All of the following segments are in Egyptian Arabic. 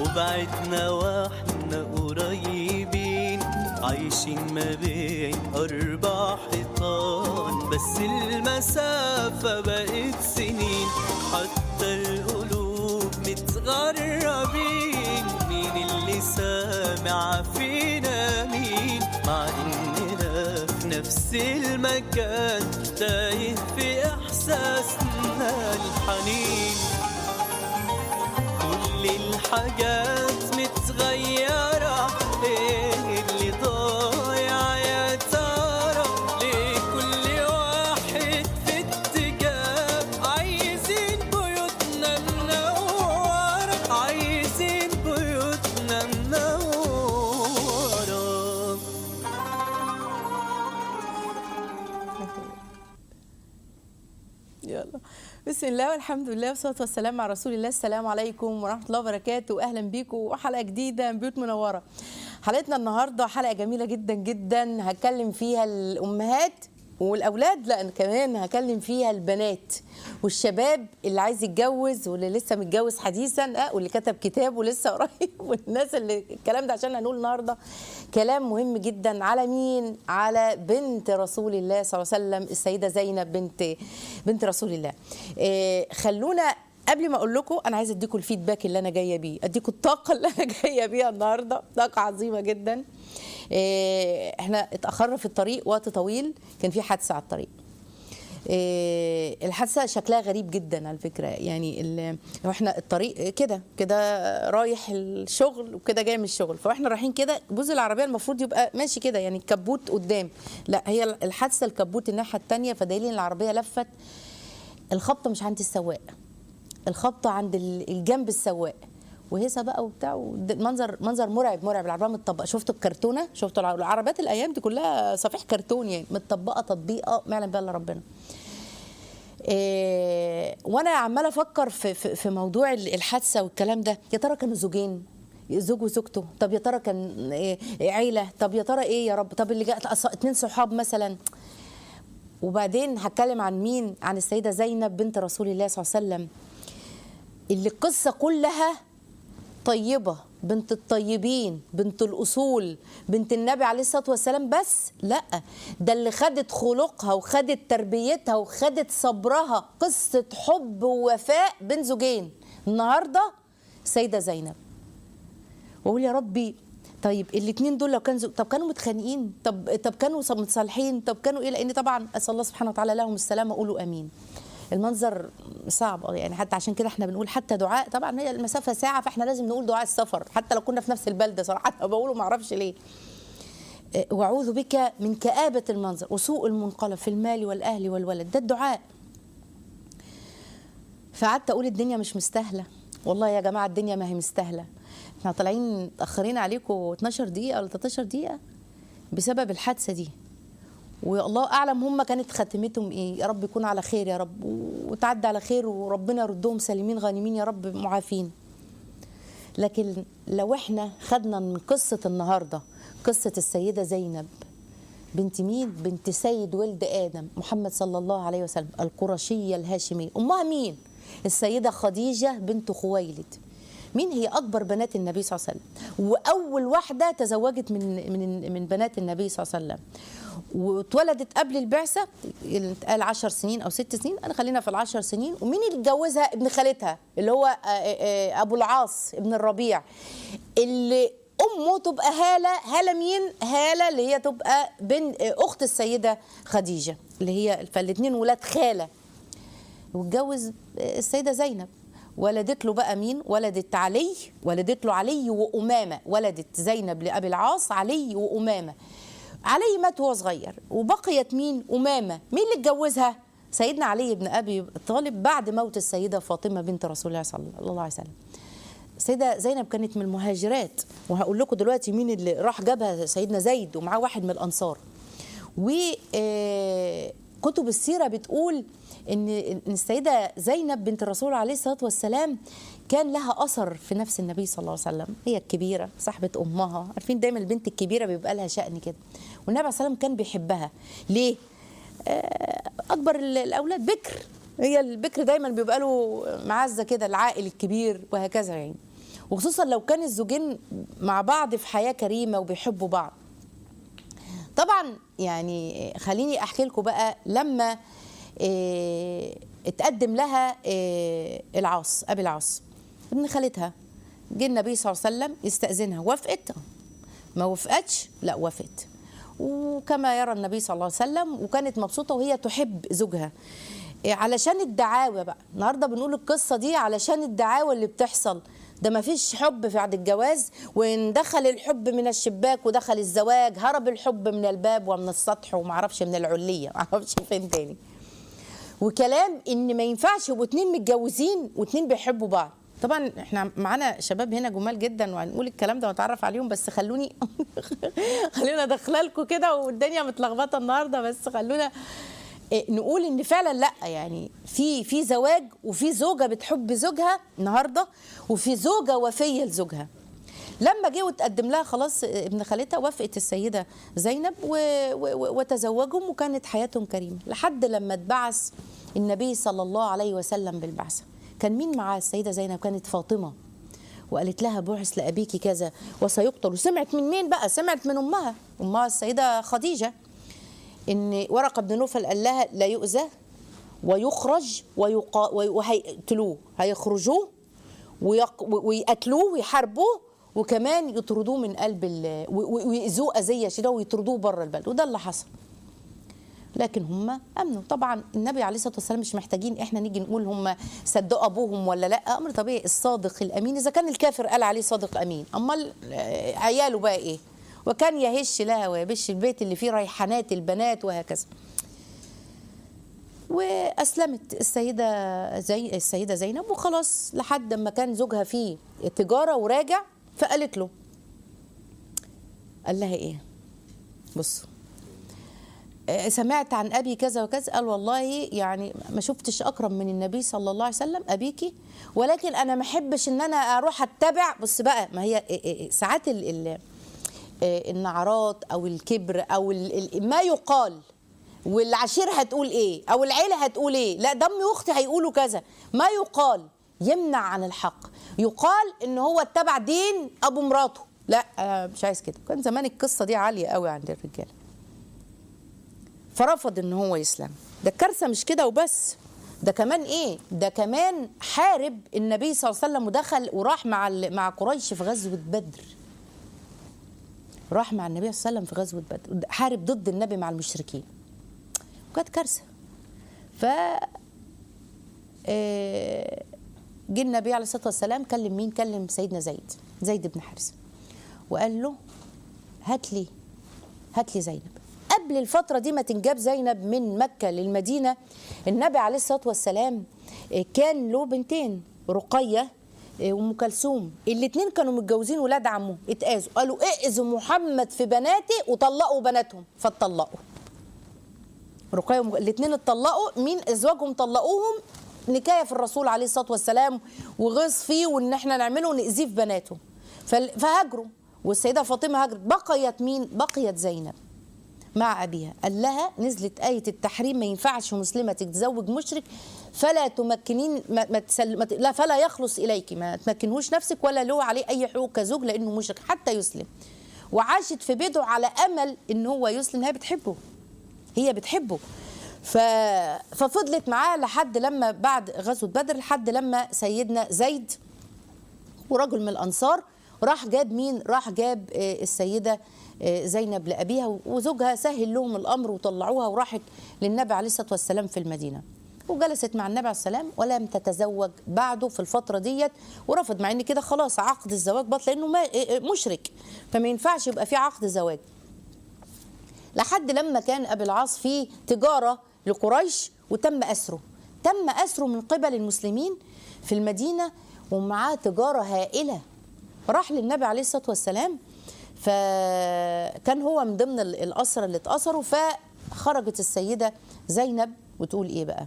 وبعدنا واحنا قريبين عايشين ما بين أربع حيطان بس المسافة بقت سنين حتى القلوب متغربين مين اللي سامع فينا مين مع إننا في نفس المكان تايه في إحساسنا الحنين كل الحاجات متغيرة ايه اللي ضايع يا ترى ليه كل واحد في اتجاه عايزين بيوتنا منورة عايزين بيوتنا منورة يلا بسم الله والحمد لله والصلاه والسلام على رسول الله السلام عليكم ورحمه الله وبركاته اهلا بيكم وحلقه جديده من بيوت منوره حلقتنا النهارده حلقه جميله جدا جدا هتكلم فيها الامهات والاولاد لا أنا كمان هكلم فيها البنات والشباب اللي عايز يتجوز واللي لسه متجوز حديثا اه واللي كتب كتاب ولسه قريب والناس اللي الكلام ده عشان هنقول النهارده كلام مهم جدا على مين على بنت رسول الله صلى الله عليه وسلم السيده زينب بنت بنت رسول الله إيه خلونا قبل ما اقول لكم انا عايزه اديكم الفيدباك اللي انا جايه بيه اديكم الطاقه اللي انا جايه بيها النهارده طاقه عظيمه جدا إيه احنا اتاخرنا في الطريق وقت طويل كان في حادثه على الطريق إيه الحادثه شكلها غريب جدا على فكره يعني ال- لو احنا الطريق كده كده رايح الشغل وكده جاي من الشغل فاحنا رايحين كده بوز العربيه المفروض يبقى ماشي كده يعني الكبوت قدام لا هي الحادثه الكبوت الناحيه الثانيه فدليل ان العربيه لفت الخبطه مش عند السواق الخبطه عند ال- الجنب السواق وهيصه بقى وبتاع ود- منظر منظر مرعب مرعب العربيه متطبقه شفتوا الكرتونه شفتوا الع- العربيات الايام دي كلها صفيح كرتون يعني متطبقه تطبيقه ما يعلم بها الا ربنا إيه وانا عماله افكر في, في, في موضوع ال- الحادثه والكلام ده يا ترى كانوا زوجين زوج وزوجته طب يا ترى كان إيه إيه عيله طب يا ترى ايه يا رب طب اللي جاء أص- اتنين صحاب مثلا وبعدين هتكلم عن مين عن السيده زينب بنت رسول الله صلى الله عليه وسلم اللي القصه كلها طيبة بنت الطيبين بنت الأصول بنت النبي عليه الصلاة والسلام بس لا ده اللي خدت خلقها وخدت تربيتها وخدت صبرها قصة حب ووفاء بين زوجين النهاردة سيدة زينب واقول يا ربي طيب الاثنين دول لو كانوا زو... طب كانوا متخانقين طب طب كانوا ص- متصالحين طب كانوا ايه لان طبعا اسال الله سبحانه وتعالى لهم السلامه قولوا امين المنظر صعب آه، يعني حتى عشان كده احنا بنقول حتى دعاء طبعا هي المسافه ساعه فاحنا لازم نقول دعاء السفر حتى لو كنا في نفس البلده صراحه أنا بقوله ما اعرفش ليه آه، واعوذ بك من كآبة المنظر وسوء المنقلب في المال والاهل والولد ده الدعاء فقعدت اقول الدنيا مش مستاهله والله يا جماعه الدنيا ما هي مستاهله احنا طالعين متاخرين عليكم 12 دقيقه ولا 13 دقيقه بسبب الحادثه دي والله اعلم هم كانت خاتمتهم ايه يا رب يكون على خير يا رب وتعدي على خير وربنا يردهم سالمين غانمين يا رب معافين لكن لو احنا خدنا من قصه النهارده قصه السيده زينب بنت مين بنت سيد ولد ادم محمد صلى الله عليه وسلم القرشيه الهاشميه امها مين السيده خديجه بنت خويلد مين هي اكبر بنات النبي صلى الله عليه وسلم واول واحده تزوجت من من من بنات النبي صلى الله عليه وسلم واتولدت قبل البعثه قال 10 سنين او ست سنين انا خلينا في العشر سنين ومين اللي اتجوزها ابن خالتها اللي هو آه، آه، ابو العاص ابن الربيع اللي امه تبقى هاله هاله مين هاله اللي هي تبقى بن اخت السيده خديجه اللي هي فالاثنين ولاد خاله واتجوز السيده زينب ولدت له بقى مين ولدت علي ولدت له علي وامامه ولدت زينب لابي العاص علي وامامه علي مات وهو صغير وبقيت مين امامه مين اللي اتجوزها سيدنا علي بن ابي طالب بعد موت السيده فاطمه بنت رسول الله صلى الله عليه وسلم السيده زينب كانت من المهاجرات وهقول لكم دلوقتي مين اللي راح جابها سيدنا زيد ومعاه واحد من الانصار وكتب السيره بتقول ان إن السيده زينب بنت الرسول عليه الصلاه والسلام كان لها اثر في نفس النبي صلى الله عليه وسلم هي الكبيره صاحبه امها عارفين دايما البنت الكبيره بيبقى لها شأن كده والنبي عليه الصلاه والسلام كان بيحبها ليه آه، اكبر ال- الاولاد بكر هي البكر دايما بيبقى له معزه كده العائل الكبير وهكذا يعني وخصوصا لو كان الزوجين مع بعض في حياه كريمه وبيحبوا بعض طبعا يعني خليني احكي لكم بقى لما إيه اتقدم لها إيه العاص ابي العاص ابن خالتها جه النبي صلى الله عليه وسلم يستاذنها وافقت ما وافقتش لا وافقت وكما يرى النبي صلى الله عليه وسلم وكانت مبسوطه وهي تحب زوجها إيه علشان الدعاوى بقى النهارده بنقول القصه دي علشان الدعاوى اللي بتحصل ده ما فيش حب بعد الجواز وان دخل الحب من الشباك ودخل الزواج هرب الحب من الباب ومن السطح ومعرفش من العليه معرفش فين تاني وكلام ان ما ينفعش يبقوا اتنين متجوزين واتنين بيحبوا بعض طبعا احنا معانا شباب هنا جمال جدا وهنقول الكلام ده ونتعرف عليهم بس خلوني خلونا ادخلها لكم كده والدنيا متلخبطه النهارده بس خلونا إيه، نقول ان فعلا لا يعني في في زواج وفي زوجه بتحب زوجها النهارده وفي زوجه وفيه لزوجها لما جه وتقدم لها خلاص ابن خالتها وافقت السيده زينب و... و... وتزوجهم وكانت حياتهم كريمه لحد لما اتبعث النبي صلى الله عليه وسلم بالبعثه كان مين معاه السيده زينب كانت فاطمه وقالت لها بعث لابيك كذا وسيقتل وسمعت من مين بقى سمعت من امها امها السيده خديجه ان ورقه بن نوفل قال لها لا يؤذى ويخرج ويقا وهيقتلوه هيخرجوه ويق... ويقتلوه ويحاربوه وكمان يطردوه من قلب ال... ويأذوه أذية شديدة ويطردوه بره البلد وده اللي حصل لكن هم امنوا طبعا النبي عليه الصلاه والسلام مش محتاجين احنا نيجي نقول هم صدقوا ابوهم ولا لا امر طبيعي الصادق الامين اذا كان الكافر قال عليه صادق امين امال عياله بقى ايه وكان يهش لها ويبش البيت اللي فيه ريحانات البنات وهكذا واسلمت السيده زي السيده زينب وخلاص لحد ما كان زوجها في تجاره وراجع فقالت له قال لها ايه بص سمعت عن ابي كذا وكذا قال والله يعني ما شفتش اكرم من النبي صلى الله عليه وسلم ابيكي ولكن انا ما احبش ان انا اروح اتبع بص بقى ما هي ساعات ال ال النعرات او الكبر او ال ما يقال والعشير هتقول ايه او العيله هتقول ايه لا دم اختي هيقولوا كذا ما يقال يمنع عن الحق يقال ان هو اتبع دين ابو مراته لا مش عايز كده كان زمان القصه دي عاليه قوي عند الرجاله فرفض ان هو يسلم ده الكارثه مش كده وبس ده كمان ايه ده كمان حارب النبي صلى الله عليه وسلم ودخل وراح مع مع قريش في غزوه بدر راح مع النبي صلى الله عليه وسلم في غزوه بدر حارب ضد النبي مع المشركين وكانت كارثه ف جه النبي عليه الصلاه والسلام كلم مين كلم سيدنا زيد زيد بن حارثه وقال له هات لي هات لي زينب قبل الفترة دي ما تنجاب زينب من مكة للمدينة النبي عليه الصلاة والسلام كان له بنتين رقية وام كلثوم الاثنين كانوا متجوزين ولاد عمه اتقازوا قالوا ائذوا محمد في بناتي وطلقوا بناتهم فاتطلقوا رقية الاثنين اتطلقوا مين ازواجهم طلقوهم نكايه في الرسول عليه الصلاه والسلام وغيظ فيه وان احنا نعمله ونأذيه في بناته فهاجروا والسيده فاطمه هاجرت بقيت مين؟ بقيت زينب مع ابيها قال لها نزلت ايه التحريم ما ينفعش مسلمه تتزوج مشرك فلا تمكنين ما ما تسل ما لا فلا يخلص اليك ما تمكنهوش نفسك ولا له عليه اي حقوق كزوج لانه مشرك حتى يسلم وعاشت في بيته على امل ان هو يسلم هي بتحبه هي بتحبه ف... ففضلت معاه لحد لما بعد غزوه بدر لحد لما سيدنا زيد ورجل من الانصار راح جاب مين راح جاب السيده زينب لابيها وزوجها سهل لهم الامر وطلعوها وراحت للنبي عليه الصلاه والسلام في المدينه وجلست مع النبي عليه السلام ولم تتزوج بعده في الفتره ديت ورفض مع ان كده خلاص عقد الزواج بطل لانه مشرك فما ينفعش يبقى في عقد زواج لحد لما كان ابي العاص في تجاره لقريش وتم اسره تم اسره من قبل المسلمين في المدينه ومعاه تجاره هائله راح للنبي عليه الصلاه والسلام فكان هو من ضمن الاسرى اللي اتأسروا فخرجت السيده زينب وتقول ايه بقى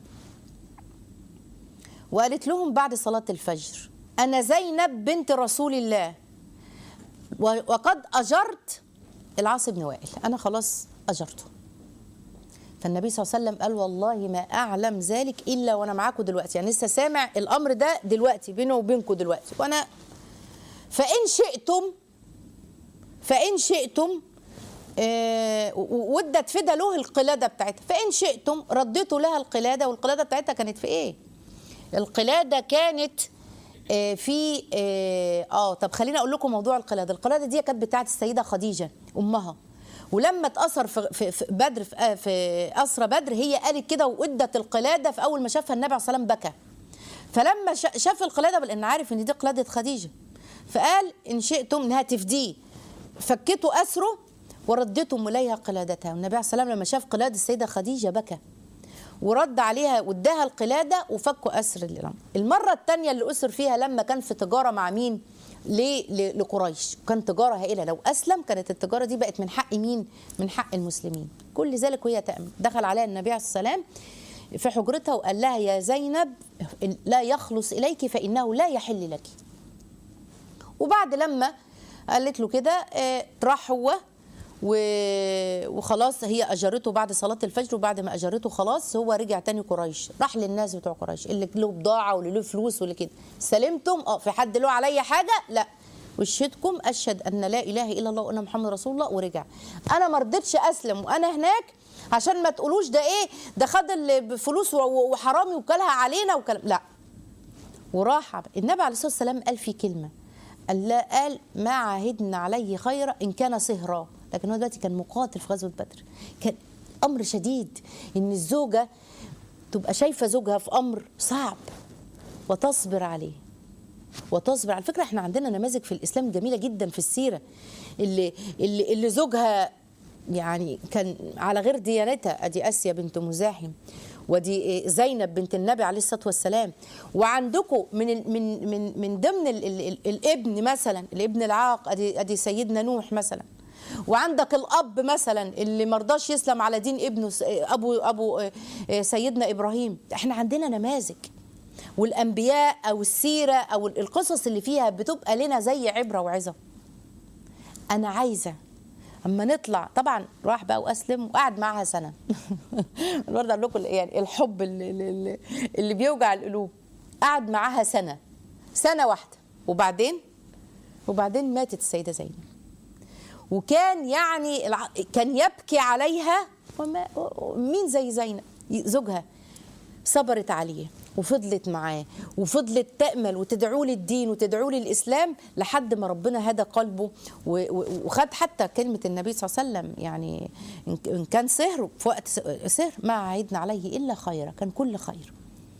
وقالت لهم بعد صلاه الفجر انا زينب بنت رسول الله وقد اجرت العاص بن وائل انا خلاص اجرته فالنبي صلى الله عليه وسلم قال والله ما اعلم ذلك الا وانا معاكم دلوقتي يعني لسه سامع الامر ده دلوقتي بينه وبينكم دلوقتي وانا فان شئتم فان شئتم آه، و- ودت فدا له القلاده بتاعتها فان شئتم رديتوا لها القلاده والقلاده بتاعتها كانت في ايه القلاده كانت آه، في اه آه، طب خليني اقول لكم موضوع القلاده القلاده دي كانت بتاعت السيده خديجه امها ولما اتأثر في, في, في بدر في, آه، في أسرى بدر هي قالت كده وادت القلاده في اول ما شافها النبي عليه الصلاه والسلام بكى فلما شا- شاف القلاده لان عارف ان دي قلاده خديجه فقال ان شئتم انها تفديه فكتوا اسره وردتم اليها قلادتها والنبي عليه الصلاه والسلام لما شاف قلاده السيده خديجه بكى ورد عليها واداها القلاده وفكوا اسر الامر المره الثانيه اللي اسر فيها لما كان في تجاره مع مين ليه؟ ل- لقريش كان تجاره هائله لو اسلم كانت التجاره دي بقت من حق مين من حق المسلمين كل ذلك وهي تامن دخل عليها النبي عليه السلام في حجرتها وقال لها يا زينب لا يخلص اليك فانه لا يحل لك وبعد لما قالت له كده آه، راح هو و- وخلاص هي اجرته بعد صلاه الفجر وبعد ما اجرته خلاص هو رجع تاني قريش راح للناس بتوع قريش اللي له بضاعه واللي له فلوس واللي كده سلمتم اه في حد له عليا حاجه لا وشهدكم اشهد ان لا اله الا الله وان محمد رسول الله ورجع انا ما رضيتش اسلم وانا هناك عشان ما تقولوش ده ايه ده خد الفلوس و- وحرامي وكلها علينا وكلام لا وراح عب- النبي عليه الصلاه والسلام قال في كلمه قال لا قال ما عاهدنا عليه خيرا ان كان صهرا لكن هو دلوقتي كان مقاتل في غزوه بدر كان امر شديد ان الزوجه تبقى شايفه زوجها في امر صعب وتصبر عليه وتصبر على فكره احنا عندنا نماذج في الاسلام جميله جدا في السيره اللي اللي, اللي زوجها يعني كان على غير ديانتها ادي اسيا بنت مزاحم ودي زينب بنت النبي عليه الصلاه والسلام وعندكم من ال من من من ضمن ال ال ال الابن مثلا الابن العاق ادي ادي سيدنا نوح مثلا وعندك الاب مثلا اللي مرضاش يسلم على دين ابنه س- ابو ابو سيدنا ابراهيم احنا عندنا نماذج والانبياء او السيره او القصص اللي فيها بتبقى لنا زي عبره وعظه انا عايزه اما نطلع طبعا راح بقى واسلم وقعد معاها سنه برضه اقول لكم يعني الحب اللي, اللي, اللي بيوجع القلوب قعد معاها سنه سنه واحده وبعدين وبعدين ماتت السيده زينب وكان يعني الع- كان يبكي عليها وما مين زي زينب زوجها صبرت عليه وفضلت معاه وفضلت تأمل وتدعو للدين وتدعو للإسلام لحد ما ربنا هدى قلبه و- و- وخد حتى كلمة النبي صلى الله عليه وسلم يعني إن- إن كان سهر في وقت س- سهر ما عهدنا عليه إلا خيرا كان كل خير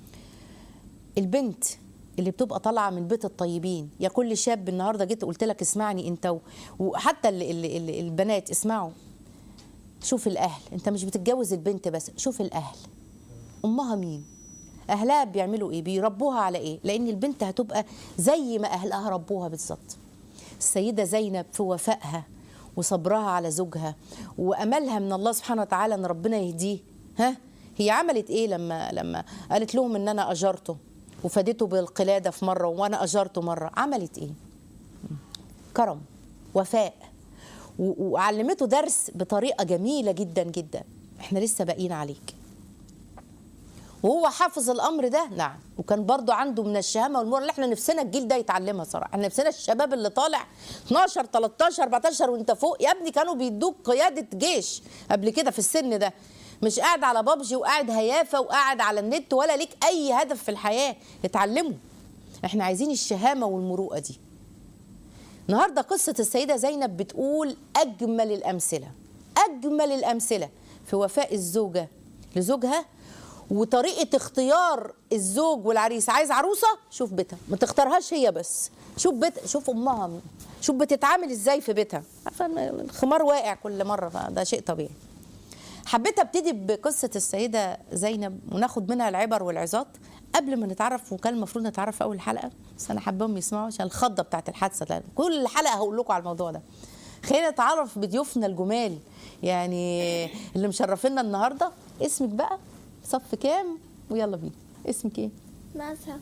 البنت اللي بتبقى طالعه من بيت الطيبين يا كل شاب النهارده جيت قلت لك اسمعني انت و- وحتى ال ال ال البنات اسمعوا شوف الاهل انت مش بتتجوز البنت بس شوف الاهل امها مين اهلها بيعملوا ايه بيربوها على ايه لان البنت هتبقى زي ما اهلها ربوها بالظبط السيده زينب في وفائها وصبرها على زوجها واملها من الله سبحانه وتعالى ان ربنا يهديه ها هي عملت ايه لما لما قالت لهم ان انا اجرته وفادته بالقلاده في مره وانا اجرته مره عملت ايه كرم وفاء و- وعلمته درس بطريقه جميله جدا جدا احنا لسه باقيين عليك وهو حافظ الامر ده نعم وكان برضو عنده من الشهامه والمرة اللي احنا نفسنا الجيل ده يتعلمها صراحه احنا نفسنا الشباب اللي طالع 12 13 14 وانت فوق يا ابني كانوا بيدوك قياده جيش قبل كده في السن ده مش قاعد على بابجي وقاعد هيافه وقاعد على النت ولا ليك اي هدف في الحياه اتعلموا احنا عايزين الشهامه والمروءه دي النهارده قصه السيده زينب بتقول اجمل الامثله اجمل الامثله في وفاء الزوجه لزوجها وطريقه اختيار الزوج والعريس عايز عروسه شوف بيتها ما تختارهاش هي بس شوف بيت شوف امها شوف بتتعامل ازاي في بيتها عارفه إن الخمار واقع كل مره فده شيء طبيعي حبيت ابتدي بقصه السيده زينب وناخد منها العبر والعظات قبل ما نتعرف وكان المفروض نتعرف في اول حلقه بس انا حابهم يسمعوا عشان الخضه بتاعت الحادثه ده. كل حلقه هقول لكم على الموضوع ده خلينا نتعرف بضيوفنا الجمال يعني اللي مشرفينا النهارده اسمك بقى صف كام ويلا بينا اسمك ايه ماسة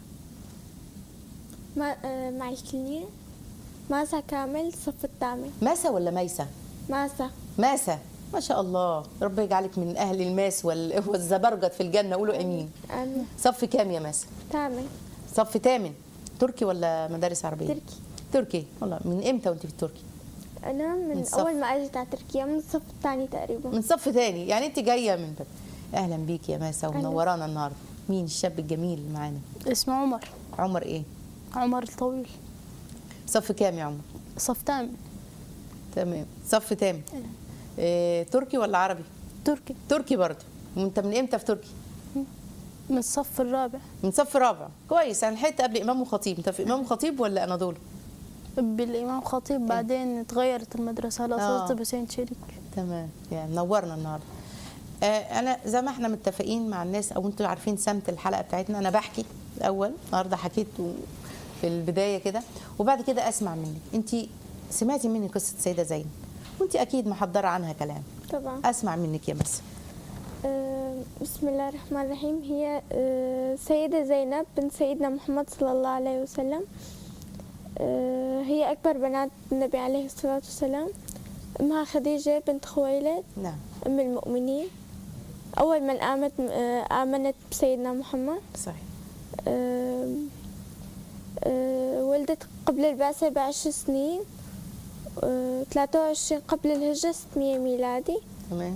ما آه، معيشتني ماسة كامل صف الثامن ماسه ولا ميسه ماسة ماسه ما شاء الله ربنا يجعلك من اهل الماس وال- والزبرجد في الجنه قولوا امين أنا صف كام يا ماسه ثامن صف تامن تركي ولا مدارس عربيه تركي تركي والله من امتى وانت في تركي انا من, من صف. اول ما اجيت على تركيا من الصف الثاني تقريبا من صف تاني يعني انت جايه من بدري اهلا بيك يا ماسه ومنورانا النهارده مين الشاب الجميل اللي معانا اسمه عمر عمر ايه عمر الطويل صف كام يا عمر صف تامن تمام صف تام إيه تركي ولا عربي تركي تركي برضه وانت من امتى في تركي من الصف الرابع من صف رابع كويس انا لحقت قبل امام وخطيب انت في امام وخطيب ولا اناضول بالإمام خطيب بعدين اتغيرت المدرسة آه. لصرت بسين شريك تمام يعني نورنا النهارده آه انا زي ما احنا متفقين مع الناس او انتوا عارفين سمت الحلقه بتاعتنا انا بحكي الاول النهارده حكيت و- في البدايه كده وبعد كده اسمع منك انت سمعتي مني قصه السيده زينب وانت اكيد محضره عنها كلام طبعا اسمع منك يا مس آه، بسم الله الرحمن الرحيم هي آه، سيدة زينب بنت سيدنا محمد صلى الله عليه وسلم آه، هي أكبر بنات النبي عليه الصلاة والسلام أمها خديجة بنت خويلد نعم أم المؤمنين أول من آمنت آه، آمنت بسيدنا محمد صحيح آه، آه، ولدت قبل البعثة بعشر سنين آه، 23 قبل الهجرة 600 ميلادي تمام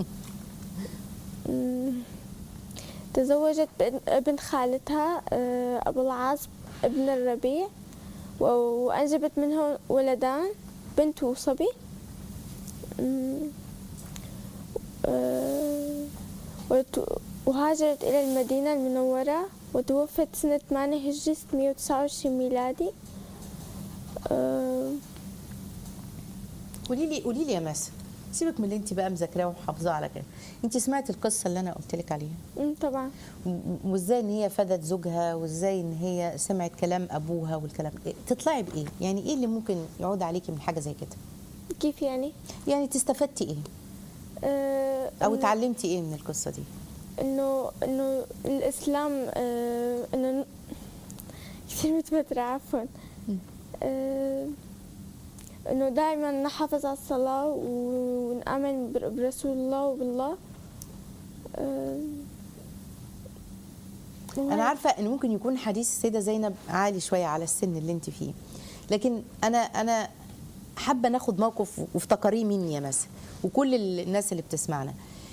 مم. تزوجت بن- ابن خالتها آه، أبو العاص ابن الربيع و- وأنجبت منه ولدان بنت وصبي مم. آه، وت- وهاجرت إلى المدينة المنورة وتوفت سنة 8 هجري 629 ميلادي آه، قولي لي قولي لي يا مس سيبك من اللي انت بقى مذاكراه وحافظاه على كده انت سمعتي القصه اللي انا قلت لك عليها مم، طبعا و- وازاي ان هي فدت زوجها وازاي ان هي سمعت كلام ابوها والكلام إيه؟ تطلعي بايه يعني ايه اللي ممكن يعود عليكي من حاجه زي كده كيف يعني؟ يعني تستفدتي ايه آه، او إنه- اتعلمتي ايه من القصه دي انه انه الاسلام آه انه كثير متوترة عفوا آه انه دائما نحافظ على الصلاة ونآمن بر- برسول الله وبالله آه انا عارفه ان ممكن يكون حديث السيده زينب عالي شويه على السن اللي انت فيه لكن انا انا حابه ناخد موقف وافتكريه مني يا مس وكل الناس اللي بتسمعنا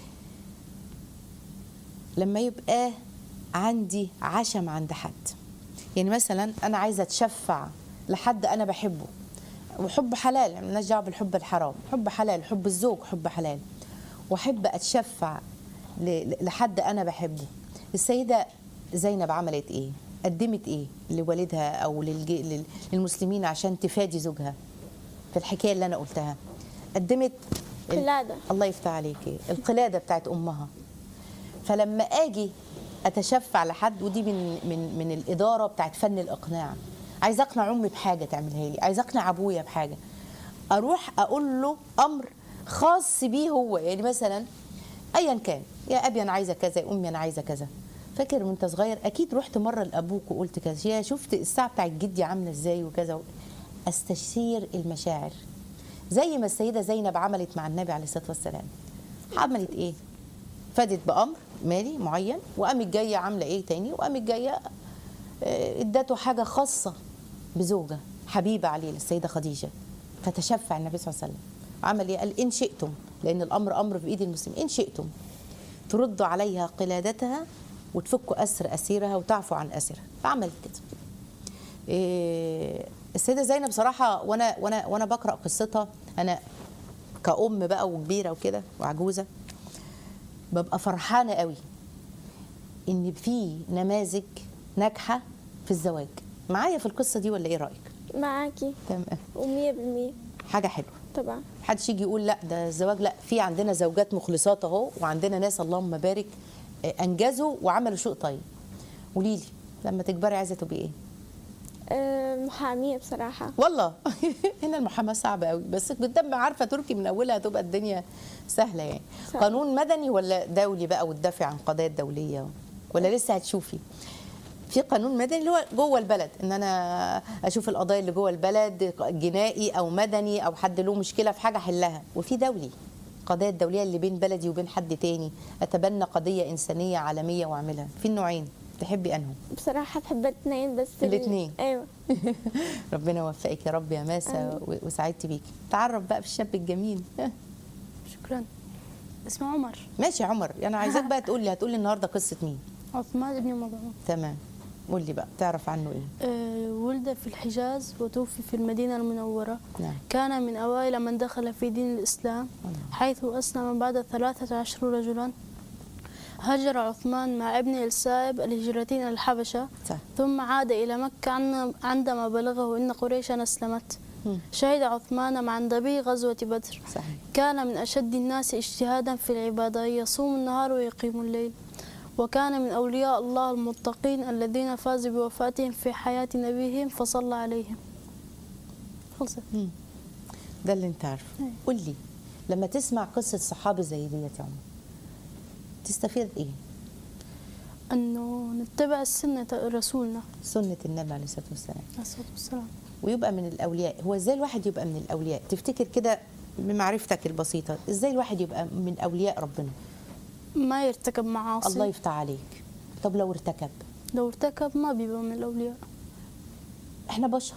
لما يبقى عندي عشم عند حد يعني مثلا انا عايزه اتشفع لحد انا بحبه وحب حلال يعني مالناش دعوه بالحب الحرام حب حلال حب الزوج حب حلال واحب اتشفع ل- ل- لحد انا بحبه السيده زينب عملت ايه قدمت ايه لوالدها او للج- لل- للمسلمين عشان تفادي زوجها في الحكايه اللي انا قلتها قدمت ال- قلادة. الله يفتح عليكي القلاده بتاعت امها فلما اجي اتشفع لحد ودي من من من الاداره بتاعت فن الاقناع عايز اقنع امي بحاجه تعملها لي عايز اقنع ابويا بحاجه اروح اقول له امر خاص بيه هو يعني مثلا ايا كان يا ابي انا عايزه كذا يا امي انا عايزه كذا فاكر وانت صغير اكيد رحت مره لابوك وقلت كذا يا شفت الساعه بتاعت جدي عامله ازاي وكذا استشير المشاعر زي ما السيده زينب عملت مع النبي عليه الصلاه والسلام عملت ايه فادت بامر مالي معين وقامت جايه عامله ايه تاني وقامت جايه آه، ادته حاجه خاصه بزوجه حبيبه عليه السيده خديجه فتشفع النبي صلى الله عليه وسلم عمل ايه قال ان شئتم لان الامر امر في ايد المسلمين ان شئتم تردوا عليها قلادتها وتفكوا اسر اسيرها وتعفوا عن اسرها فعملت كده إيه السيده زينب بصراحه وانا وانا وانا بقرا قصتها انا كأم بقى وكبيره وكده وعجوزه ببقى فرحانه قوي ان في نماذج ناجحه في الزواج معايا في القصه دي ولا ايه رايك معاكي تمام ومية بالمية حاجه حلوه طبعا محدش يجي يقول لا ده الزواج لا في عندنا زوجات مخلصات اهو وعندنا ناس اللهم بارك آه، انجزوا وعملوا شيء طيب قولي لي لما تكبري عايزه تبقي ايه آه محامية بصراحة والله هنا المحاماه صعبه قوي بس بالدم عارفه تركي من اولها هتبقى الدنيا سهله يعني صح. قانون مدني ولا دولي بقى وتدافع عن قضايا دوليه ولا لسه هتشوفي في قانون مدني اللي هو جوه البلد ان انا اشوف القضايا اللي جوه البلد جنائي او مدني او حد له مشكله في حاجه احلها وفي دولي القضايا الدوليه اللي بين بلدي وبين حد تاني اتبنى قضيه انسانيه عالميه واعملها في النوعين تحبي انهم بصراحة بحب الاثنين بس ال- الاتنين. ايوه ربنا يوفقك يا رب يا ماسة و- وسعدت بيكي تعرف بقى بالشاب الجميل شكرا اسمه عمر ماشي يا عمر انا عايزاك بقى تقول لي هتقول لي النهارده قصه مين عثمان بن مظعون تمام قول لي بقى تعرف عنه ايه آه، ولد في الحجاز وتوفي في المدينة المنورة نعم كان من أوائل من دخل في دين الإسلام حيث أسلم بعد ثلاثة عشر رجلا هاجر عثمان مع ابنه السائب الهجرتين إلى الحبشة صح ثم عاد إلى مكة عن- عندما بلغه أن قريشا أسلمت مم. شهد عثمان مع النبي غزوة بدر صحيح كان من أشد الناس اجتهادا في العبادة يصوم النهار ويقيم الليل وكان من أولياء الله المتقين الذين فازوا بوفاتهم في حياة نبيهم فصلى عليهم خلصت مم. ده اللي انت عارفه أيوة. قول لي لما تسمع قصه صحابي زي ديت يا عمر تستفيد ايه أنه نتبع سنة رسولنا سنه النبي عليه الصلاه والسلام عليه الصلاة والسلام ويبقى من الاولياء هو ازاي الواحد يبقى من الاولياء تفتكر كده بمعرفتك البسيطه ازاي الواحد يبقى من اولياء ربنا ما يرتكب معاصي الله يفتح عليك طب لو ارتكب لو ارتكب ما بيبقى من الأولياء احنا بشر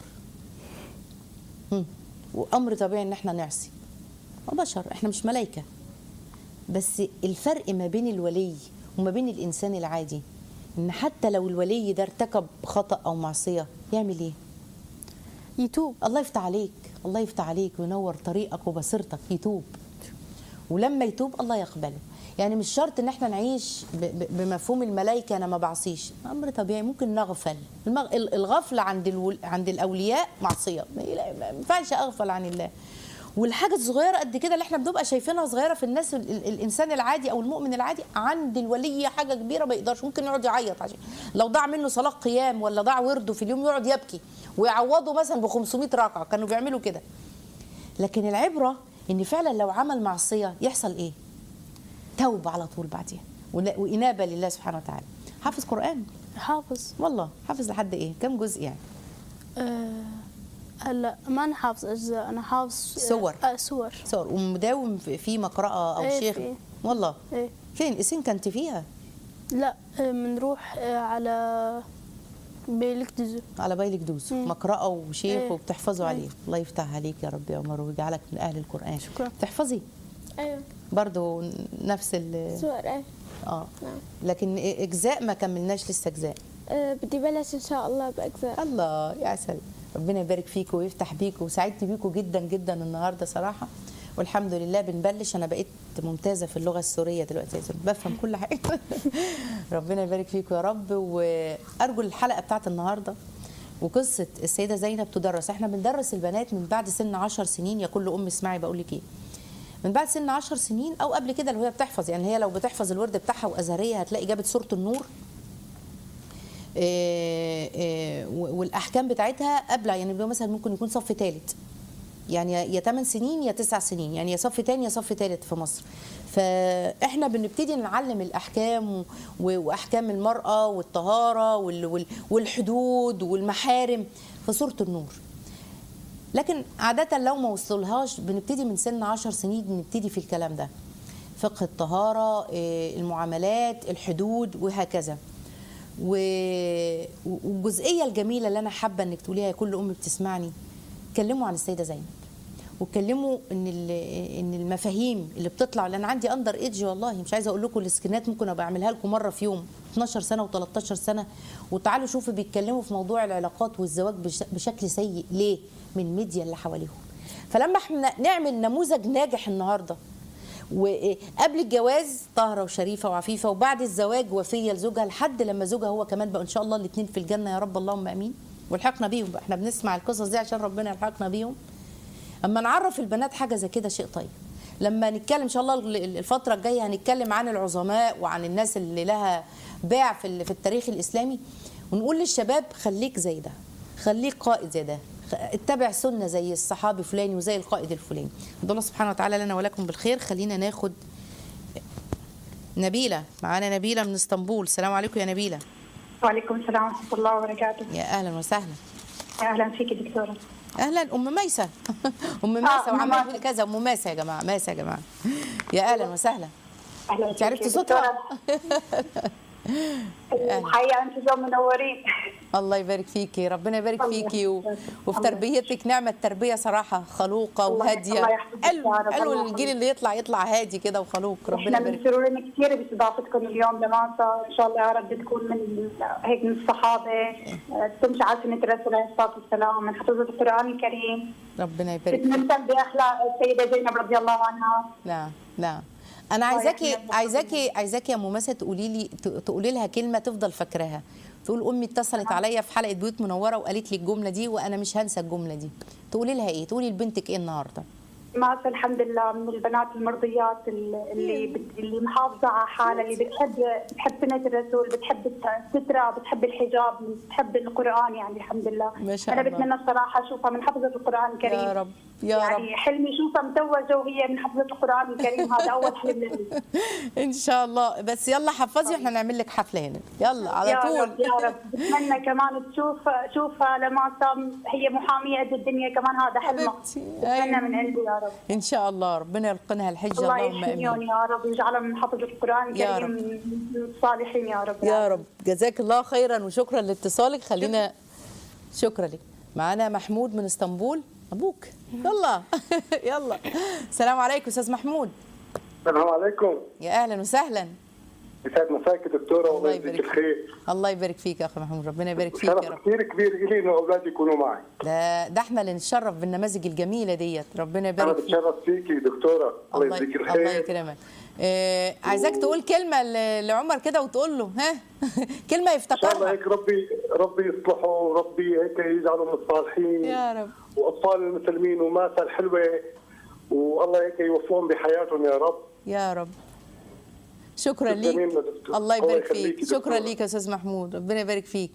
مم. وامر طبيعي ان احنا نعصي بشر احنا مش ملائكه بس الفرق ما بين الولي وما بين الانسان العادي ان حتى لو الولي ده ارتكب خطا او معصيه يعمل ايه يتوب الله يفتح عليك الله يفتح عليك وينور طريقك وبصيرتك يتوب ولما يتوب الله يقبله يعني مش شرط ان احنا نعيش ب- ب- بمفهوم الملائكه انا ما بعصيش امر طبيعي ممكن نغفل المغ... ال- الغفله عند الول... عند الاولياء معصيه ما لا- ما ينفعش اغفل عن الله والحاجه الصغيره قد كده اللي احنا بنبقى شايفينها صغيره في الناس ال... ال- الانسان العادي او المؤمن العادي عند الولي حاجه كبيره ما يقدرش ممكن يقعد يعيط عشان لو ضاع منه صلاه قيام ولا ضاع ورده في اليوم يقعد يبكي ويعوضه مثلا ب 500 ركعه كانوا بيعملوا كده لكن العبره ان فعلا لو عمل معصيه يحصل ايه توبه على طول بعديها ون- وانابه لله سبحانه وتعالى حافظ قران حافظ والله حافظ لحد ايه كم جزء يعني آه، هلا ما أنا حافظ أجزاء أنا حافظ سور. آه سور صور ومداوم في- في مقرأة أو إيه شيخ في. والله إيه فين اسين كنت فيها لا آه، بنروح آه، على بيلك دزو على بالك دوس مم. مقرأة وشيخ إيه. وبتحفظوا إيه. عليه الله يفتح عليك يا رب يا عمر ويجعلك من أهل القرآن شكرا. تحفظي ايوه برضو نفس ال صور ايوه اه نعم لكن اجزاء ما كملناش لسه اجزاء أه بدي بلش ان شاء الله باجزاء الله يا عسل ربنا يبارك فيكم ويفتح بيكم وسعدت بيكم جدا جدا النهارده صراحه والحمد لله بنبلش انا بقيت ممتازه في اللغه السوريه دلوقتي يا زلمة. بفهم كل حاجه ربنا يبارك فيكم يا رب وارجو الحلقه بتاعت النهارده وقصه السيده زينب تدرس احنا بندرس البنات من بعد سن 10 سنين يا كل ام اسمعي بقول لك ايه من بعد سن 10 سنين او قبل كده لو هي بتحفظ يعني هي لو بتحفظ الورد بتاعها وازهريه هتلاقي جابت سوره النور آه، آه، والاحكام بتاعتها قبل يعني بيبقى مثلا ممكن يكون صف ثالث يعني يا- يا 8 سنين يا 9 سنين يعني يا صف تاني يا صف ثالث في مصر فاحنا بنبتدي نعلم الاحكام و- و- واحكام المراه والطهاره وال- وال- والحدود والمحارم في سوره النور لكن عادة لو ما وصلهاش بنبتدي من سن 10 سنين بنبتدي في الكلام ده فقه الطهارة إيه، المعاملات الحدود وهكذا و- والجزئية الجميلة اللي أنا حابة إنك تقوليها يا كل أم بتسمعني اتكلموا عن السيدة زينب واتكلموا ان ال- ان المفاهيم اللي بتطلع لان عندي اندر ايدج والله مش عايزه اقول لكم السكنات ممكن ابقى اعملها لكم مره في يوم 12 سنه و13 سنه وتعالوا شوفوا بيتكلموا في موضوع العلاقات والزواج بش- بشكل سيء ليه من الميديا اللي حواليهم فلما احنا نعمل نموذج ناجح النهارده وقبل الجواز طاهره وشريفه وعفيفه وبعد الزواج وفيه لزوجها لحد لما زوجها هو كمان بقى ان شاء الله الاثنين في الجنه يا رب اللهم امين والحقنا بيهم بقى احنا بنسمع القصص دي عشان ربنا يلحقنا بيهم اما نعرف البنات حاجه زي كده شيء طيب لما نتكلم ان شاء الله ال- الفتره الجايه هنتكلم عن العظماء وعن الناس اللي لها باع في ال- في التاريخ الاسلامي ونقول للشباب خليك زي ده خليك قائد زي ده خ- اتبع سنه زي الصحابي فلاني وزي القائد الفلاني ادعو الله سبحانه وتعالى لنا ولكم بالخير خلينا ناخد نبيله معانا نبيله من اسطنبول السلام عليكم يا نبيله وعليكم السلام ورحمة الله وبركاته يا اهلا وسهلا أهلا فيك دكتورة اهلا ام ميسه ام ميسه أم وعمال ميسة. تقول كذا ام ماسه يا جماعه ماسه يا جماعه يا اهلا وسهلا أهلا انت فيك عرفتي صوتها دكتورة. الحقيقه انتم منورين الله يبارك فيكي ربنا يبارك الله فيكي و... يحفظك. وفي الله تربيتك نعمة التربية صراحة خلوقة الله- وهادية الله يحفظك حلو يا رب، حلو الله الجيل يحفظك. اللي يطلع يطلع هادي كده وخلوق ربنا احنا يبارك مسرورين كثير باستضافتكم اليوم لماسا ان شاء الله يا رب تكون من هيك من الصحابه آه، تمشي على سنه الرسول عليه الصلاه والسلام من حفظه القران الكريم ربنا يبارك فيك تتمثل باخلاق السيده زينب رضي الله عنها نعم نعم انا الله عايزاكي يحميها. عايزاكي عايزاكي يا مماسة تقولي لي ت- تقولي لها كلمة تفضل فاكراها تقول امي اتصلت عليا في حلقة بيوت منورة وقالت لي الجملة دي وانا مش هنسى الجملة دي تقولي لها ايه تقولي لبنتك ايه النهارده ماسا الحمد لله من البنات المرضيات اللي بت- اللي محافظه على حالها اللي بتحب بتحب سنه الرسول بتحب الستره بتحب الحجاب بتحب القران يعني الحمد لله ما شاء انا الله. بتمنى الصراحه اشوفها من حفظه القران الكريم يا رب يا رب يعني حلمي اشوفها مزوجه وهي من حفظه القران الكريم هذا اول حلم لي ان شاء الله بس يلا حفظي واحنا نعمل لك حفله هنا يلا على يا طول رب يا رب بتمنى كمان تشوف تشوفها لما صام هي محاميه قد الدنيا كمان هذا حلمها حبيبتي، بتمنى أيوة. من قلبي يا رب ان شاء الله ربنا يلقنها الحجه الله اللهم يحميهم امين يا رب ويجعلهم من حفظ القران يا الكريم رب. من الصالحين يا رب يا رب جزاك الله خيرا وشكرا لاتصالك خلينا شكرا لك معانا محمود من اسطنبول ابوك يلا يلا السلام عليكم استاذ محمود السلام عليكم يا اهلا وسهلا يسعد مساك دكتوره الله والله يبارك يجزيك فيك الخير الله يبارك فيك يا اخي محمود ربنا يبارك فيك يا شرف رب كثير كبير لي انه اولادي يكونوا معي ده ده احنا اللي نتشرف بالنماذج الجميله ديت ربنا انا يبارك فيك بتشرف فيكي دكتوره الله الله يجزيك الله الخير يكرمك آه عايزاك تقول كلمه ل- لعمر كده وتقول له ها كلمه ان شاء الله يفتكرها هيك ربي ربي يصلحه وربي هيك يجعله من الصالحين يا رب واطفال المسلمين وماسة الحلوه والله هيك يوفقهم بحياتهم يا رب يا رب شكرا تسلمين ليك يا دكتور. الله الله يبارك يخليكي فيك شكرا دكتورة. ليك يا استاذ محمود ربنا يبارك فيك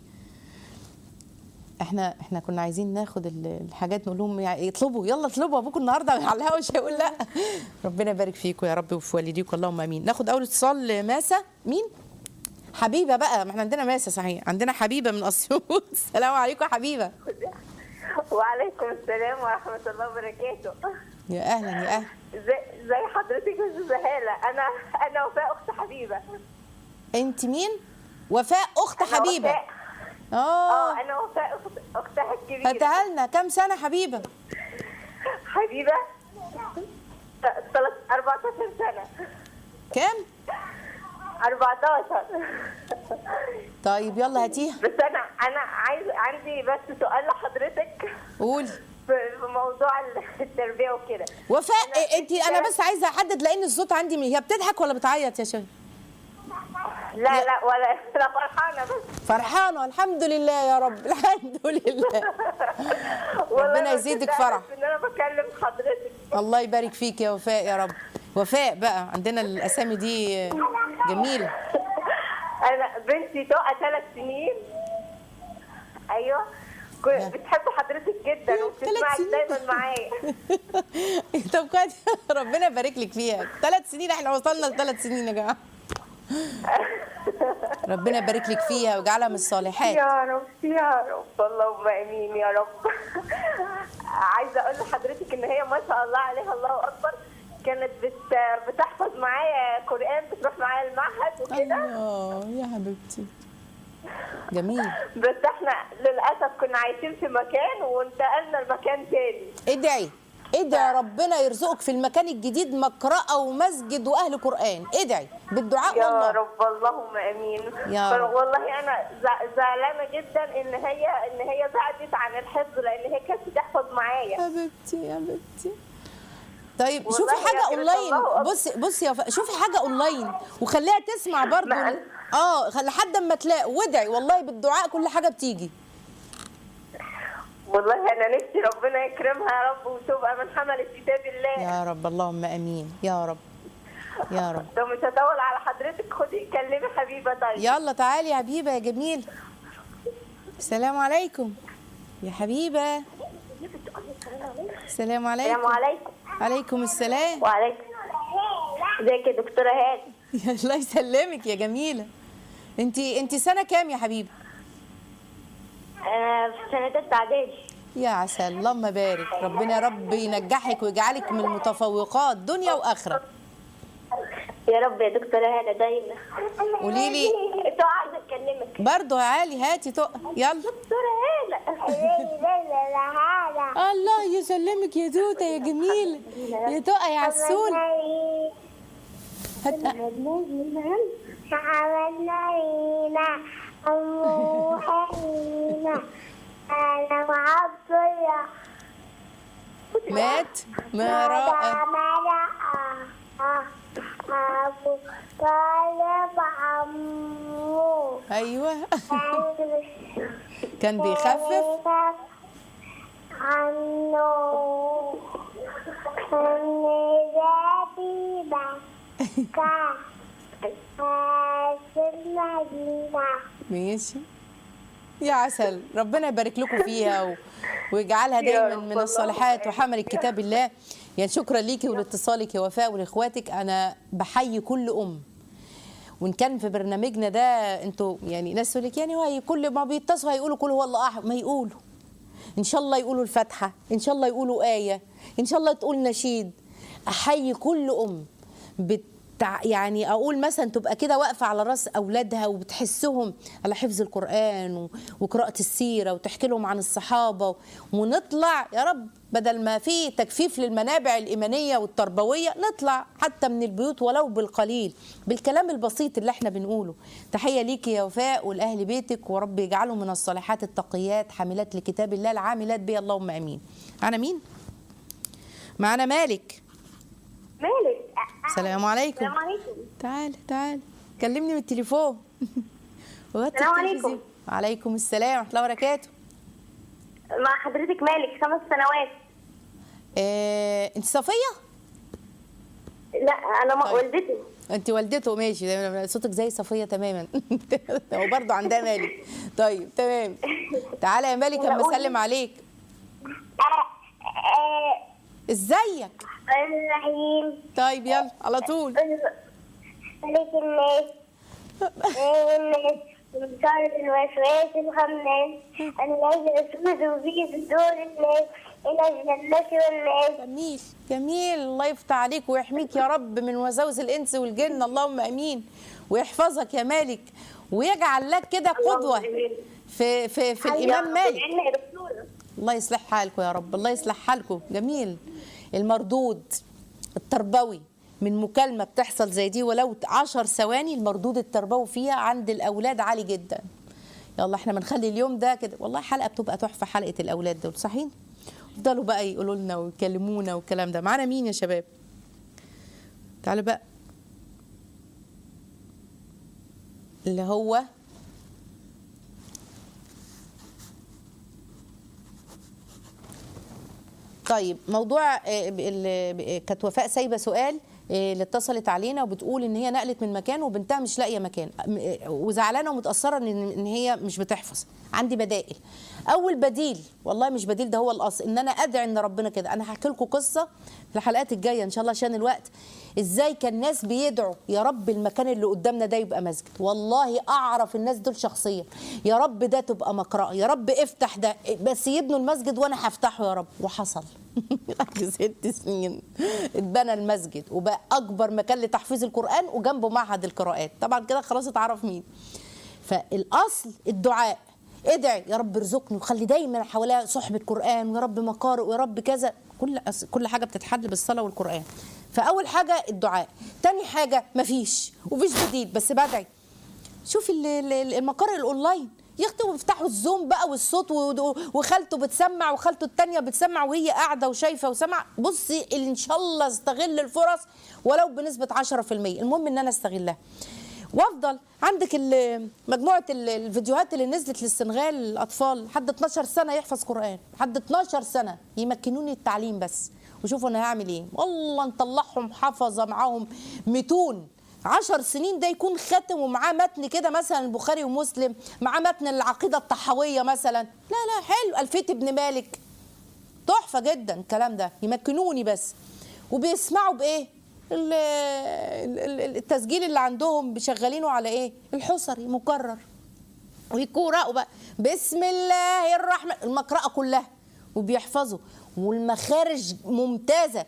احنا احنا كنا عايزين ناخد ال- الحاجات نقول لهم يعني يطلبوا يلا اطلبوا ابوكم النهارده على الهوا مش هيقول لا ربنا يبارك فيكم يا رب وفي والديكم اللهم امين ناخد اول اتصال ماسه مين حبيبه بقى ما احنا عندنا ماسه صحيح عندنا حبيبه من اسيوط السلام عليكم يا حبيبه وعليكم السلام ورحمة الله وبركاته يا اهلا يا اهلا زي زي حضرتك يا استاذة هالة أنا أنا وفاء أخت حبيبة انت مين وفاء اخت أنا حبيبه وفاء. اه اه أنا وفاء أخت أختها الكبيرة هاتها لنا كام سنه حبيبه حبيبة ت- تلت 14 سنة كام 14 طيب يلا هاتيها بس أنا أنا عايز عندي بس سؤال لحضرتك قولي في في موضوع التربية وكده وفاء أنا إيه انت انا كده- بس عايزه احدد لان الصوت عندي من- هي بتضحك ولا بتعيط يا شيخ لا لا ولا لا فرحانة بس فرحانه الحمد لله يا رب الحمد لله والله ربنا بس يزيدك ده فرح. بس إن أنا بكلم حضرتك الله يبارك فيك يا وفاء يا رب وفاء بقى عندنا الاسامي دي جميله انا بنتي تقى ثلاث سنين ايوه كو- بتحب حضرتك جدا ثلاث وبتسمعك سنين. دايما معايا طب كويس ربنا يبارك لك فيها ثلاث سنين احنا وصلنا لثلاث سنين يا جماعه ربنا يبارك لك فيها ويجعلها من الصالحات يا رب يا رب اللهم امين يا رب عايزه اقول لحضرتك ان هي ما شاء الله عليها الله اكبر كانت بت... بتحفظ معايا قران بتروح معايا المعهد وكده الله يا حبيبتي جميل بس احنا للاسف كنا عايشين في مكان وانتقلنا لمكان تاني ادعي ادعي ربنا يرزقك في المكان الجديد مقرأة ومسجد واهل قرآن ادعي بالدعاء يا والله رب اللهم امين يا رب. والله انا زع- زعلانه جدا ان هي ان هي بعدت عن الحفظ لان هي كانت بتحفظ معايا حبيبتي يا حبيبتي طيب والله شوفي يا حاجة كريم اونلاين الله أكبر. بصي بصي يا ف... شوفي حاجة اونلاين وخليها تسمع برضو ما- اه خ- لحد اما تلاقي وادعي والله بالدعاء كل حاجة بتيجي والله انا نفسي ربنا يكرمها يا رب وتبقى من حملة كتاب الله يا رب اللهم امين يا رب يا رب لو مش هطول على حضرتك خدي كلمي حبيبه طيب يلا تعالي يا حبيبة يا جميل السلام عليكم يا حبيبة السلام عليكم السلام عليكم عليكم السلام وعليكم ازيك يا دكتوره هاني يا الله يسلمك يا جميلة انت انت سنة كام يا حبيبة انا في سنه تالتة اعدادي يا عسل اللهم بارك ربنا يا رب ينجحك ويجعلك من المتفوقات دنيا واخره يا رب يا دكتورة هالة دايما قولي لي. انتوا عايزة اتكلمك برضه يا علي هاتي تق يلا دكتورة هالة الله يسلمك يا توته يا جميله يا تقى يا عسول هات عملنا أمو حينا أنا وعبد الله مات ما رأى أبو طالب عمو ايوه كان بيخفف عنه النبي بكى في المدينة ماشي يا عسل ربنا يبارك لكم فيها و... ويجعلها دايما من الصالحات وحمل كتاب الله يعني شكرا ليكي ولاتصالك يا وفاء ولاخواتك انا بحيي كل ام وان كان في برنامجنا ده انتوا يعني ناس تقول لك يعني هو هي كل ما بيتصلوا هيقولوا كل هو الله احد ما يقولوا ان شاء الله يقولوا الفاتحه ان شاء الله يقولوا ايه ان شاء الله تقول نشيد احيي كل ام بتع يعني اقول مثلا تبقى كده واقفه على راس اولادها وبتحسهم على حفظ القران و- وقراءه السيره وتحكي لهم عن الصحابه ونطلع يا رب بدل ما في تجفيف للمنابع الايمانيه والتربويه نطلع حتى من البيوت ولو بالقليل بالكلام البسيط اللي احنا بنقوله تحيه ليكي يا وفاء ولاهل بيتك ورب يجعلهم من الصالحات التقيات حاملات لكتاب الله العاملات به اللهم امين معنا مين معنا مالك مالك السلام عليكم السلام عليكم تعال تعال كلمني من التليفون وهات السلام التلفزيون. عليكم. وعليكم السلام ورحمه الله وبركاته مع حضرتك مالك خمس سنوات آه، انت صفيه لا انا ما طيب. والدتي انت والدته ماشي ده- صوتك زي صفيه تماما هو برضه عندها مالك طيب تمام تعالى يا مالك اما اسلم عليك ازيك الرحيم طيب يلا على طول ملك الناس والناس من شر الوسواس الخناس الذي يسود به صدور الناس إلى الجنة والناس جميل جميل الله يفتح عليك ويحميك يا رب من وساوس الانس والجن اللهم امين ويحفظك يا مالك ويجعل لك كده قدوه في في في الامام مالك يا دكتورة الله يصلح حالكم يا رب الله يصلح حالكم جميل المردود التربوي من مكالمة بتحصل زي دي ولو عشر ثواني المردود التربوي فيها عند الأولاد عالي جدا يلا احنا بنخلي اليوم ده كده والله حلقة بتبقى تحفة حلقة الأولاد دول صحيح يفضلوا بقى يقولوا لنا ويكلمونا والكلام ده معانا مين يا شباب تعالوا بقى اللي هو طيب موضوع آه، ال- كانت وفاء سايبه سؤال آه، اللي اتصلت علينا وبتقول ان هي نقلت من مكان وبنتها مش لاقيه مكان م- آه، وزعلانه ومتاثره ان ان هي مش بتحفظ عندي بدائل اول بديل والله مش بديل ده هو الاصل ان انا ادعي ان ربنا كده انا هحكي لكم قصه في الحلقات الجايه ان شاء الله عشان الوقت ازاي كان الناس بيدعوا يا رب المكان اللي قدامنا ده يبقى مسجد والله اعرف الناس دول شخصيا يا رب ده تبقى مقرأة يا رب افتح ده بس يبنوا المسجد وانا هفتحه يا رب وحصل بعد ست سنين اتبنى المسجد وبقى اكبر مكان لتحفيظ القران وجنبه معهد القراءات طبعا كده خلاص اتعرف مين فالاصل الدعاء ادعي يا رب ارزقني وخلي دايما حواليا صحبة قرآن ويا رب مقارئ ويا رب كذا كل أس- كل حاجة بتتحل بالصلاة والقرآن فأول حاجة الدعاء تاني حاجة مفيش ومفيش بديل بس بدعي شوف ال- ال- المقارئ الاونلاين يختموا بيفتحوا الزوم بقى والصوت و- وخالته بتسمع وخالته التانية بتسمع وهي قاعده وشايفه وسمع بصي اللي ان شاء الله استغل الفرص ولو بنسبه 10% المهم ان انا استغلها وافضل عندك ال- مجموعه ال- الفيديوهات اللي نزلت للسنغال الاطفال حد 12 سنه يحفظ قران حد 12 سنه يمكنوني التعليم بس وشوفوا انا هعمل ايه والله نطلعهم حفظه معاهم متون عشر سنين ده يكون ختم ومعاه متن كده مثلا البخاري ومسلم معاه متن العقيده الطحاويه مثلا لا لا حلو الفيه ابن مالك تحفه جدا الكلام ده يمكنوني بس وبيسمعوا بايه ال- ال- ال- التسجيل اللي عندهم بيشغلينه على ايه الحصري مكرر ويقرأوا بقى بسم الله الرحمن المقرأة كلها وبيحفظوا والمخارج ممتازة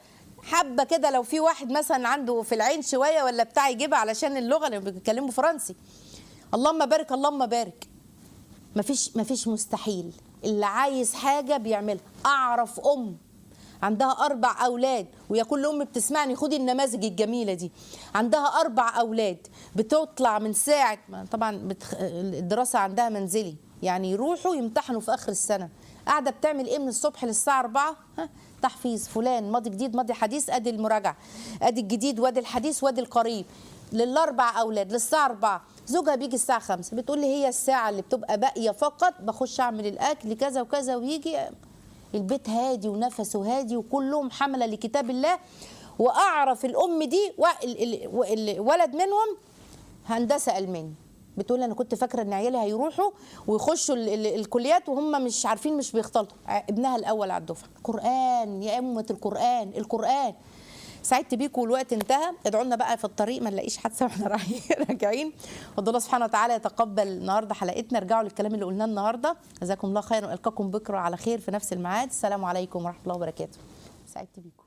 حبه كده لو في واحد مثلا عنده في العين شويه ولا بتاع يجيبها علشان اللغه اللي بيتكلموا فرنسي اللهم بارك اللهم بارك مفيش مفيش مستحيل اللي عايز حاجه بيعملها اعرف ام عندها اربع اولاد ويا كل ام بتسمعني خدي النماذج الجميله دي عندها اربع اولاد بتطلع من ساعه ما طبعا بتخ... الدراسه عندها منزلي يعني يروحوا يمتحنوا في اخر السنه قاعده بتعمل ايه من الصبح للساعه 4 ها تحفيظ فلان ماضي جديد ماضي حديث ادي المراجعه ادي الجديد وادي الحديث وادي القريب للاربع اولاد للساعه 4 زوجها بيجي الساعه 5 بتقول لي هي الساعه اللي بتبقى باقيه فقط بخش اعمل الاكل كذا وكذا ويجي البيت هادي ونفسه هادي وكلهم حمله لكتاب الله واعرف الام دي ولد منهم هندسه الماني بتقول انا كنت فاكره ان عيالي هيروحوا ويخشوا ال- ال- الكليات وهم مش عارفين مش بيختلطوا ع- ابنها الاول على الدفعه قران يا امه القران القران سعدت بيكم والوقت انتهى ادعوا لنا بقى في الطريق ما نلاقيش حادثه واحنا رايحين راجعين وادعو الله سبحانه وتعالى يتقبل النهارده حلقتنا ارجعوا للكلام اللي قلناه النهارده جزاكم الله خيرا والقاكم بكره على خير في نفس الميعاد السلام عليكم ورحمه الله وبركاته سعدت بيكم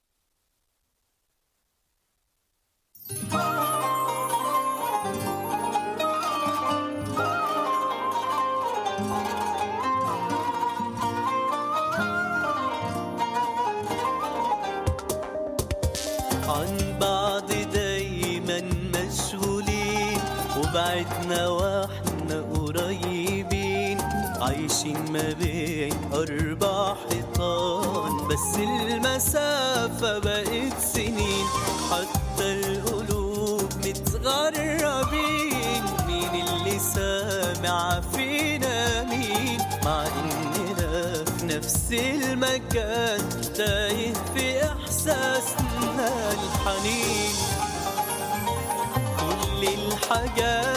عن بعض دايما مشغولين وبعدنا واحنا قريبين عايشين ما بين أربع حيطان بس المسافة بقت سنين حتى القلوب متغربين مين اللي سامع فينا مين مع إننا في نفس المكان تايه في إحساسنا الحنين كل الحاجات